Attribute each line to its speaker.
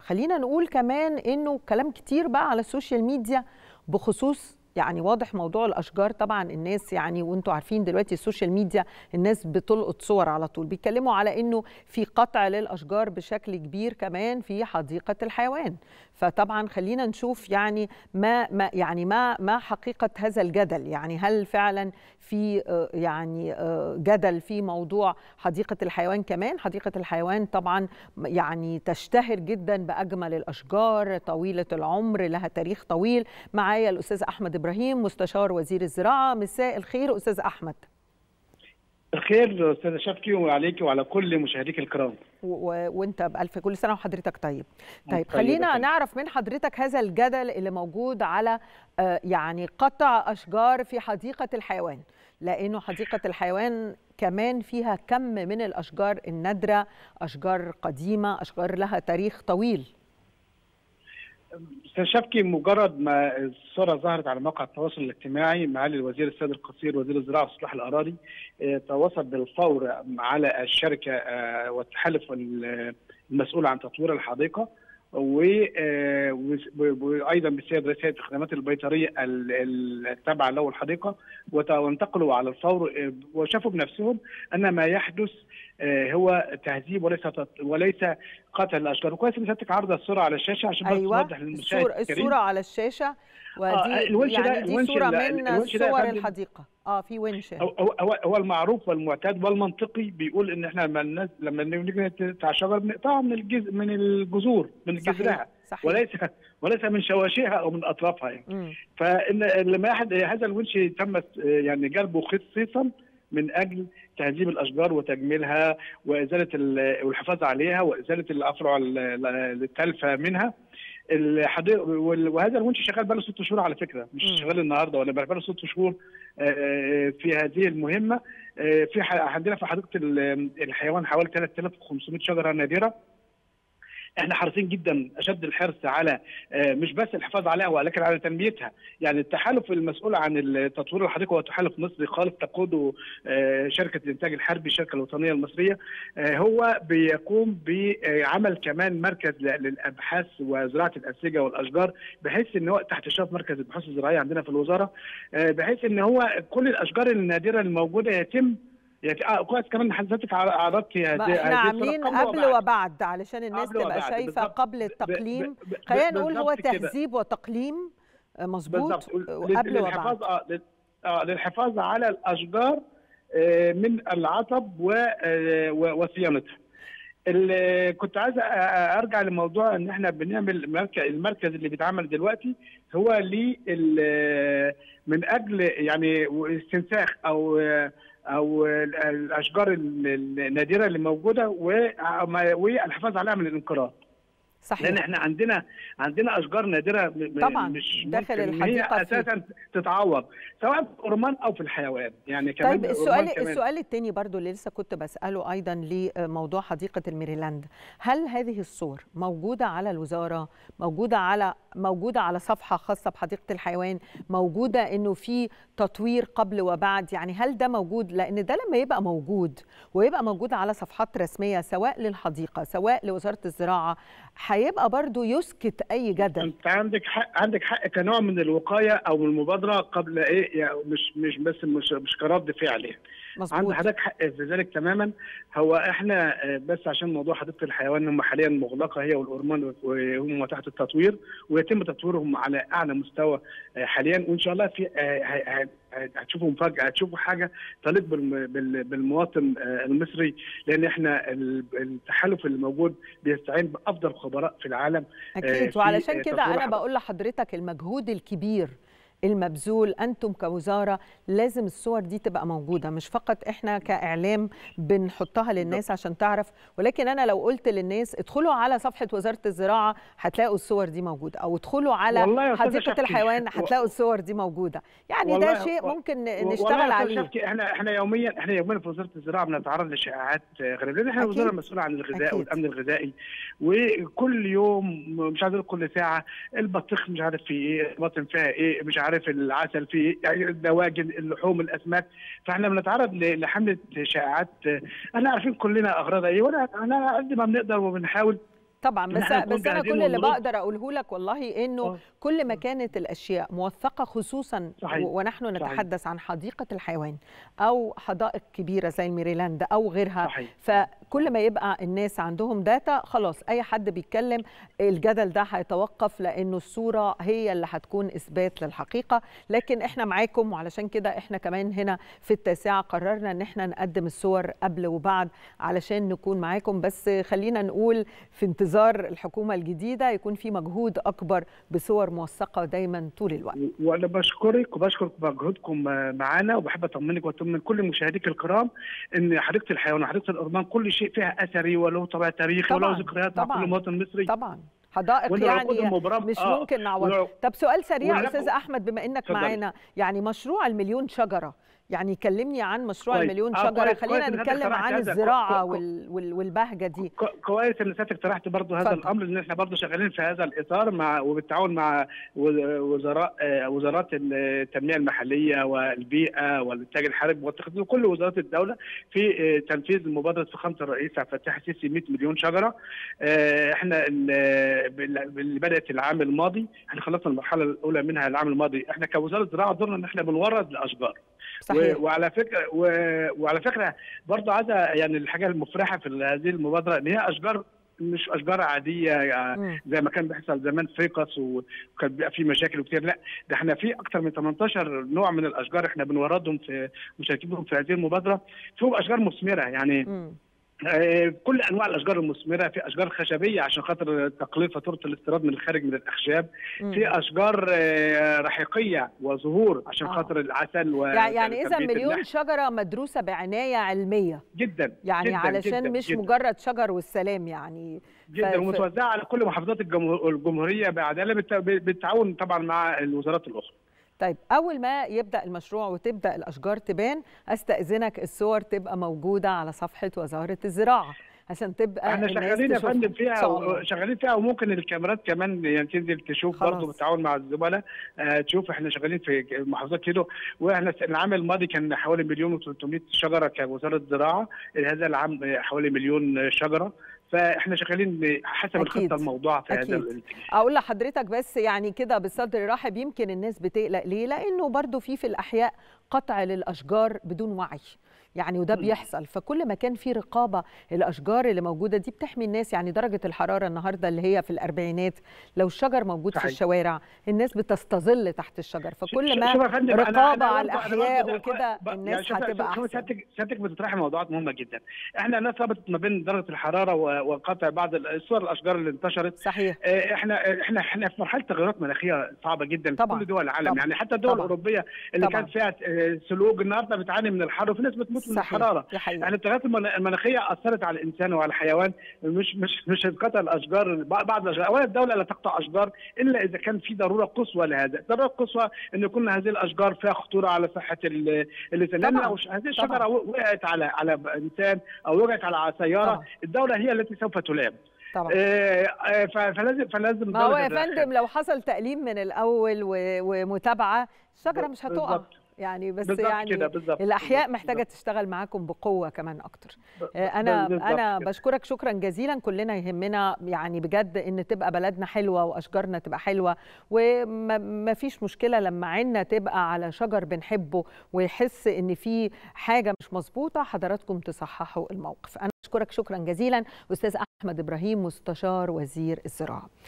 Speaker 1: خلينا نقول كمان انه كلام كتير بقى على السوشيال ميديا بخصوص يعني واضح موضوع الاشجار طبعا الناس يعني وانتم عارفين دلوقتي السوشيال ميديا الناس بتلقط صور على طول بيتكلموا على انه في قطع للاشجار بشكل كبير كمان في حديقه الحيوان فطبعا خلينا نشوف يعني ما ما يعني ما ما حقيقه هذا الجدل يعني هل فعلا في يعني جدل في موضوع حديقه الحيوان كمان حديقه الحيوان طبعا يعني تشتهر جدا باجمل الاشجار طويله العمر لها تاريخ طويل معايا الاستاذ احمد ابراهيم مستشار وزير الزراعه مساء الخير استاذ احمد
Speaker 2: الخير استاذه شفكي وعليك وعلى كل مشاهديك الكرام
Speaker 1: وانت بالف كل سنه وحضرتك طيب طيب خلينا طيب. نعرف من حضرتك هذا الجدل اللي موجود على يعني قطع اشجار في حديقه الحيوان لانه حديقه الحيوان كمان فيها كم من الاشجار النادره اشجار قديمه اشجار لها تاريخ طويل
Speaker 2: استاذ شفكي مجرد ما الصوره ظهرت على مواقع التواصل الاجتماعي معالي الوزير السيد القصير وزير الزراعه واصلاح الاراضي تواصل بالفور على الشركه والتحالف المسؤول عن تطوير الحديقه وايضا بالسيد رئيس هيئه الخدمات البيطريه التابعه له الحديقه وانتقلوا على الفور وشافوا بنفسهم ان ما يحدث هو تهذيب وليس وليس قتل الاشجار وكويس ان سيادتك عارضه الصوره على الشاشه عشان
Speaker 1: أيوة. توضح للمشاهد الصورة, الصوره على الشاشه ودي آه يعني دي صوره من صور الحديقه اه في ونش
Speaker 2: هو هو, هو المعروف والمعتاد والمنطقي بيقول ان احنا لما الناس لما نيجي نقطع شجر بنقطعها من الجذر من الجذور من جذرها
Speaker 1: صحيح.
Speaker 2: وليس وليس من شواشيها او من اطرافها يعني فان لما هذا الونش تم يعني جلبه خصيصا من اجل تهذيب الاشجار وتجميلها وازاله والحفاظ عليها وازاله الافرع التالفه منها الحديقه وهذا الونش شغال بقاله ست شهور على فكره مش م. شغال النهارده ولا بقاله ست شهور في هذه المهمه في عندنا في حديقه الحيوان حوالي 3500 شجره نادره احنا حريصين جدا اشد الحرص على مش بس الحفاظ عليها ولكن على تنميتها يعني التحالف المسؤول عن تطوير الحديقه هو تحالف مصري خالص تقوده شركه الانتاج الحربي الشركه الوطنيه المصريه هو بيقوم بعمل كمان مركز للابحاث وزراعه الانسجه والاشجار بحيث ان هو تحت اشراف مركز البحوث الزراعيه عندنا في الوزاره بحيث ان هو كل الاشجار النادره الموجوده يتم يعني اه كويس كمان حضرتك عرضتي
Speaker 1: هذه احنا عاملين قبل وبعد. وبعد علشان الناس تبقى شايفه بالزبط. قبل التقليم خلينا نقول هو تهذيب كده. وتقليم مظبوط قبل
Speaker 2: وبعد اه للحفاظ على الاشجار من العطب وصيانتها اللي كنت عايز ارجع لموضوع ان احنا بنعمل المركز اللي بيتعمل دلوقتي هو من اجل يعني استنساخ او او الاشجار النادره اللي موجوده والحفاظ عليها من الانقراض
Speaker 1: صحيح
Speaker 2: لان احنا عندنا عندنا اشجار نادره
Speaker 1: طبعا
Speaker 2: مش
Speaker 1: داخل الحديقه
Speaker 2: هي اساسا تتعوض سواء في الأورمان او في الحيوان يعني كمان
Speaker 1: طيب السؤال كمان. السؤال الثاني برضو اللي لسه كنت بساله ايضا لموضوع حديقه الميريلاند هل هذه الصور موجوده على الوزاره موجوده على موجوده على صفحه خاصه بحديقه الحيوان موجوده انه في تطوير قبل وبعد يعني هل ده موجود لان ده لما يبقى موجود ويبقى موجود على صفحات رسميه سواء للحديقه سواء لوزاره الزراعه هيبقى برضو يسكت اي جدل
Speaker 2: انت عندك حق عندك حق كنوع من الوقايه او من المبادره قبل ايه يعني مش مش بس مش مش كرد فعل يعني
Speaker 1: مظبوط
Speaker 2: عند حضرتك حق في ذلك تماما هو احنا بس عشان موضوع حديقه الحيوان هم حاليا مغلقه هي والأورمان وهم تحت التطوير ويتم تطويرهم على اعلى مستوى حاليا وان شاء الله في هتشوفوا مفاجاه هتشوفوا حاجه تليق بالمواطن المصري لان احنا التحالف اللي موجود بيستعين بافضل خبراء في العالم
Speaker 1: اكيد وعلشان كده انا بقول لحضرتك المجهود الكبير المبذول انتم كوزاره لازم الصور دي تبقى موجوده مش فقط احنا كاعلام بنحطها للناس عشان تعرف ولكن انا لو قلت للناس ادخلوا على صفحه وزاره الزراعه هتلاقوا الصور دي موجوده او ادخلوا على حديقه الحيوان هتلاقوا الصور دي موجوده يعني ده شيء ممكن نشتغل عليه
Speaker 2: احنا احنا يوميا احنا يوميا في وزاره الزراعه بنتعرض لشائعات غريبه لان احنا وزاره مسؤوله عن الغذاء أكيد. والامن الغذائي وكل يوم مش عايز كل ساعه البطيخ مش عارف فيه ايه الطماطم فيها ايه مش عارف العسل في الدواجن اللحوم الاسماك فاحنا بنتعرض لحمله شائعات احنا عارفين كلنا اغراضها ايه وانا انا قد ما بنقدر وبنحاول
Speaker 1: طبعا
Speaker 2: إن
Speaker 1: بس
Speaker 2: إحنا نكون
Speaker 1: بس انا
Speaker 2: جاهزين
Speaker 1: كل اللي
Speaker 2: ونرد.
Speaker 1: بقدر اقوله لك والله انه
Speaker 2: آه.
Speaker 1: كل ما كانت الاشياء موثقه خصوصا
Speaker 2: صحيح.
Speaker 1: و- ونحن
Speaker 2: صحيح.
Speaker 1: نتحدث عن حديقه الحيوان او حدائق كبيره زي الميريلاند او غيرها
Speaker 2: صحيح.
Speaker 1: فكل ما يبقى الناس عندهم داتا خلاص اي حد بيتكلم الجدل ده هيتوقف لانه الصوره هي اللي هتكون اثبات للحقيقه لكن احنا معاكم وعلشان كده احنا كمان هنا في التاسعه قررنا ان احنا نقدم الصور قبل وبعد علشان نكون معاكم بس خلينا نقول في انتظار الحكومه الجديده يكون في مجهود اكبر بصور موثقه دايما طول الوقت
Speaker 2: وانا بشكرك وبشكر مجهودكم معانا وبحب اطمنك واطمن كل مشاهديك الكرام ان حديقه الحيوان وحديقه الأورمان كل شيء فيها اثري وله طابع تاريخي
Speaker 1: طبعاً،
Speaker 2: وله ذكريات مع
Speaker 1: طبعاً.
Speaker 2: كل مواطن مصري
Speaker 1: طبعا حدائق
Speaker 2: وإن العقود
Speaker 1: يعني
Speaker 2: المبرمة-
Speaker 1: مش
Speaker 2: آه.
Speaker 1: ممكن نعوض
Speaker 2: والع-
Speaker 1: طب سؤال سريع
Speaker 2: والعلاقة-
Speaker 1: استاذ احمد بما انك
Speaker 2: اتفضلي.
Speaker 1: معانا يعني مشروع المليون شجره يعني كلمني عن مشروع
Speaker 2: كويس.
Speaker 1: المليون
Speaker 2: آه،
Speaker 1: شجره
Speaker 2: كويس.
Speaker 1: خلينا
Speaker 2: كويس إن حضرتك
Speaker 1: نتكلم
Speaker 2: طرحت
Speaker 1: عن
Speaker 2: هذا.
Speaker 1: الزراعه
Speaker 2: كو- كو-
Speaker 1: وال... وال... والبهجه دي
Speaker 2: ك- كويس ان سيادتك طرحت برضه هذا
Speaker 1: اتفضل.
Speaker 2: الامر ان احنا برضه شغالين في هذا الاطار مع وبالتعاون مع و- وزراء آه، وزارات التنميه المحليه والبيئه والانتاج الحربي والتخطيط وكل وزارات الدوله في آه، تنفيذ مبادره فخامه الرئيس عبد الفتاح السيسي 100 مليون شجره آه، احنا ال- بال- اللي بدات العام الماضي احنا خلصنا المرحله الاولى منها العام الماضي احنا كوزاره زراعه دورنا ان احنا بنورد الاشجار
Speaker 1: صحيح
Speaker 2: و- وعلى فكره و... وعلى فكره برضه عايزه يعني الحاجه المفرحه في هذه المبادره ان هي اشجار مش اشجار عاديه يعني
Speaker 1: مم.
Speaker 2: زي ما كان بيحصل زمان فيقس و- وكان بيبقى في مشاكل كتير لا ده احنا في اكثر من 18 نوع من الاشجار احنا بنوردهم في مشاركين في هذه المبادره فيهم اشجار مثمره يعني
Speaker 1: مم.
Speaker 2: آه، كل انواع الاشجار المثمره في اشجار خشبيه عشان خاطر تقليل فاتوره الاستيراد من الخارج من الاخشاب
Speaker 1: مم.
Speaker 2: في اشجار آه، رحيقيه وزهور عشان
Speaker 1: آه.
Speaker 2: خاطر العسل و
Speaker 1: يعني يعني اذا
Speaker 2: تنبيت
Speaker 1: مليون
Speaker 2: اللحم.
Speaker 1: شجره مدروسه بعنايه علميه
Speaker 2: جدا
Speaker 1: يعني
Speaker 2: جداً
Speaker 1: علشان
Speaker 2: جداً
Speaker 1: مش
Speaker 2: جداً
Speaker 1: مجرد شجر والسلام يعني
Speaker 2: جدا
Speaker 1: ف-
Speaker 2: ومتوزعه على كل محافظات الجمهور- الجمهوريه بعداله بالت- بالتعاون طبعا مع الوزارات الاخرى
Speaker 1: طيب اول ما يبدا المشروع وتبدا الاشجار تبان استاذنك الصور تبقى موجوده على صفحه وزاره الزراعه عشان تبقى
Speaker 2: احنا
Speaker 1: الناس
Speaker 2: شغالين يا
Speaker 1: تشوفها.
Speaker 2: فندم
Speaker 1: إن
Speaker 2: فيها
Speaker 1: شاء الله.
Speaker 2: شغالين فيها وممكن الكاميرات كمان يعني تنزل تشوف
Speaker 1: خلاص.
Speaker 2: برضه بالتعاون مع الزملاء آه تشوف احنا شغالين في محافظات كيلو واحنا العام الماضي كان حوالي مليون و300 شجره كوزاره زراعه هذا العام حوالي مليون شجره فاحنا شغالين حسب
Speaker 1: أكيد.
Speaker 2: الخطه الموضوعه في هذا
Speaker 1: أكيد.
Speaker 2: الاتجاه
Speaker 1: اقول لحضرتك بس يعني كده بالصدر رحب يمكن الناس بتقلق ليه لانه برضو في في الاحياء قطع للاشجار بدون وعي يعني وده
Speaker 2: مم.
Speaker 1: بيحصل فكل ما كان في رقابه الاشجار اللي موجوده دي بتحمي الناس يعني درجه الحراره النهارده اللي هي في الاربعينات لو الشجر موجود في
Speaker 2: صحيح.
Speaker 1: الشوارع الناس بتستظل تحت الشجر فكل ما
Speaker 2: شوف يا فندم، أنا-
Speaker 1: رقابه
Speaker 2: أنا
Speaker 1: على
Speaker 2: برضه- أنا
Speaker 1: الاحياء
Speaker 2: برضه
Speaker 1: وكده
Speaker 2: ب-
Speaker 1: الناس
Speaker 2: شوف-
Speaker 1: هتبقى
Speaker 2: شوف
Speaker 1: احسن
Speaker 2: سيادتك سيادتك بتطرحي موضوعات مهمه جدا احنا الناس ربطت ما بين درجه الحراره و- وقطع بعض ال- صور الاشجار اللي انتشرت
Speaker 1: صحيح
Speaker 2: آه، احنا احنا احنا في مرحله تغيرات مناخيه صعبه جدا
Speaker 1: طبعاً.
Speaker 2: في كل دول العالم
Speaker 1: طبعاً.
Speaker 2: يعني حتى الدول
Speaker 1: طبعاً.
Speaker 2: الاوروبيه اللي
Speaker 1: طبعاً.
Speaker 2: كانت فيها آه، سلوج النهارده بتعاني من الحر وفي ناس بتموت من
Speaker 1: صحيح
Speaker 2: الحراره
Speaker 1: دي حقيقة.
Speaker 2: يعني التغيرات المن- المناخيه اثرت على الانسان وعلى الحيوان مش مش مش قطع الاشجار بعض الاشجار اولا الدوله لا تقطع اشجار الا اذا كان في ضروره قصوى لهذا، الضروره القصوى ان يكون هذه الاشجار فيها خطوره على صحه ال- الانسان لان
Speaker 1: طبعاً.
Speaker 2: لو هذه الشجره
Speaker 1: طبعاً.
Speaker 2: وقعت على على انسان او وقعت على سياره
Speaker 1: طبعاً.
Speaker 2: الدوله هي التي سوف تلام
Speaker 1: طبعا
Speaker 2: آه، آه، ف- فلازم فلازم
Speaker 1: ما هو
Speaker 2: الدولة
Speaker 1: يا
Speaker 2: تتدخل.
Speaker 1: فندم لو حصل تأليم من الأول و- ومتابعة الشجرة مش هتقع
Speaker 2: بالظبط.
Speaker 1: يعني بس
Speaker 2: بالظبط
Speaker 1: يعني
Speaker 2: كده، بالظبط،
Speaker 1: الأحياء
Speaker 2: بالظبط،
Speaker 1: محتاجة
Speaker 2: بالظبط.
Speaker 1: تشتغل معاكم بقوة كمان أكتر
Speaker 2: ب-
Speaker 1: آه، أنا
Speaker 2: بالظبط
Speaker 1: أنا
Speaker 2: كده.
Speaker 1: بشكرك شكرا جزيلا كلنا يهمنا يعني بجد إن تبقى بلدنا حلوة وأشجارنا تبقى حلوة وما فيش مشكلة لما عيننا تبقى على شجر بنحبه ويحس إن في حاجة مش مظبوطة حضراتكم تصححوا الموقف أنا بشكرك شكرا جزيلا أستاذ أحمد إبراهيم مستشار وزير الزراعة